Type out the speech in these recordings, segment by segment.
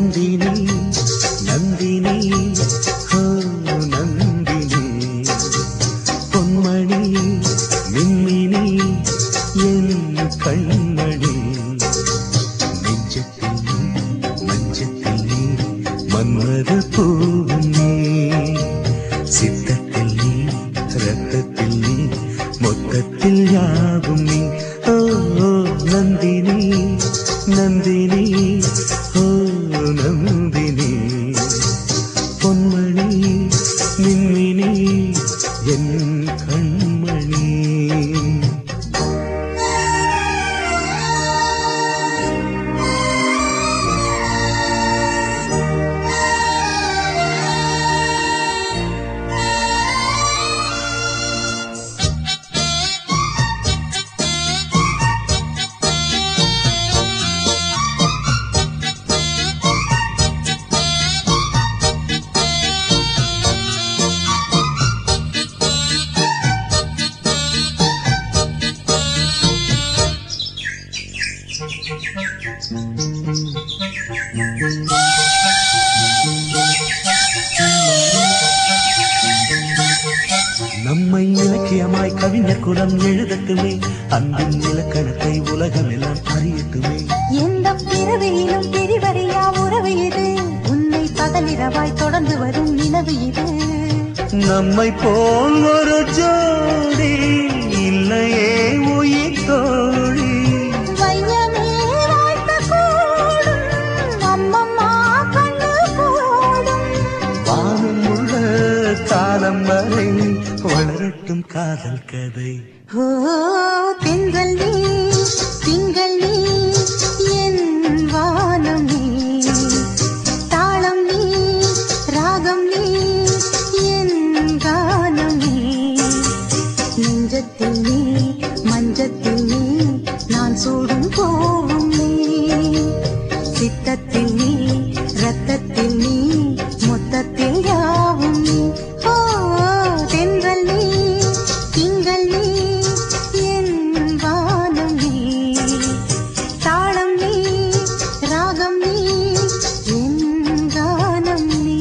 நந்தினி நந்தினி ஹோ நந்தினி பொன்மணி மின்மினி என் கண்மணி நெஞ்சத்தில் நீ, மஞ்சத்தில் நீ மன்மத பூவும் நீ சித்தத்தில் நீ ரத்தத்தில் நீ மொத்தத்தில் யாவும் நீ ஓ ஓ, நந்தினி நந்தினி ஓ நந்தினி பொன்மணி மின்மினி என் கண்மணி நம்மை இலக்கியமாய் கவிஞர் குலம் எழுதட்டுமே அன்பின் இலக்கணத்தை உலகமெல்லாம் அறியட்டுமே எந்த பிறவியிலும் பிரிவறியா உறவு இது உன்னை பகலிரவாய் தொடர்ந்து வரும் நிலவு இது நம்மை போல் ஒரு ஜோடி இல்லையே உயிர் தோழி வையமே வாழ்த்த கூடும் அம்மம்மா கண்ணு கூடும் வானம் உள்ள காலம் வரை வளரட்டும் காதல் கதை ஓ தென்றல் நீ திங்கள் நீ என் வானம் நீ தாளம் நீ ராகம் நீ என் கானம் நீ நெஞ்சத்தில் நீ மஞ்சத்தில் நீ நான் சூடும் போவும் நீ சித்தத்தில் நீ ரத்தத்தில் நீ மொத்தத்தில் யாவும் நீ ஓ தென்றல் நீ திங்கள் நீ என் வானம் நீ தாளம் நீ ராகம் நீ என் கானம் நீ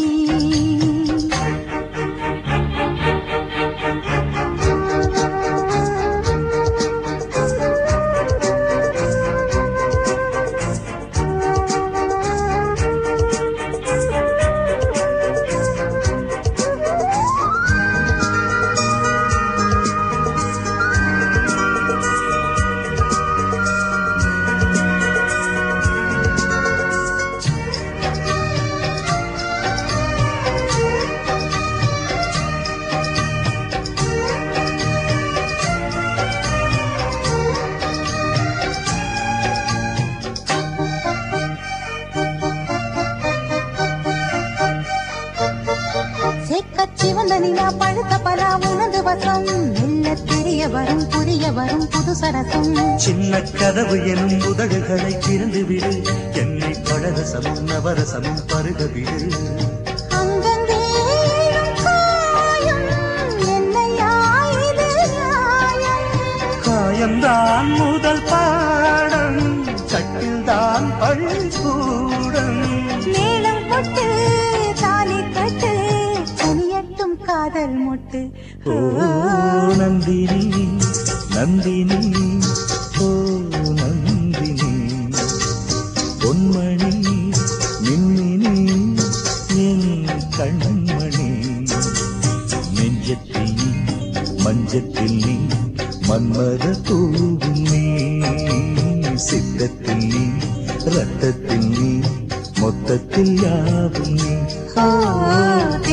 சேக்கச் சிவந்த நிலா பழுத்த பலா உனது வசம் மெல்ல தெரிய வரும் புரிய வரும் புது சரசம் சின்ன கதவு எனும் உதடுகளை திறந்து விடு என்னை பழரசமும் நவரசமும் பருக விடு அங்கங்கே எழும் காயம் என்னையா இது நியாயம் காயம்தான் முதல் பாடம் கட்டில்தான் பள்ளிக்கூடம் மேளம் கொட்டு தாலி கட்டு கனியட்டும் காதல் மொட்டு ஓ நந்தினி நந்தினி ஓ நந்தினி பொன்மணி மின்மினி என் கண்மணி நெஞ்சத்தில் நீ மஞ்சத்தில் நீ மன்மத தூவும் நீ சித்தத்தில் நீ ரத்தத்தில் நீ மொத்தத்தில் யாவும் நீ ஓ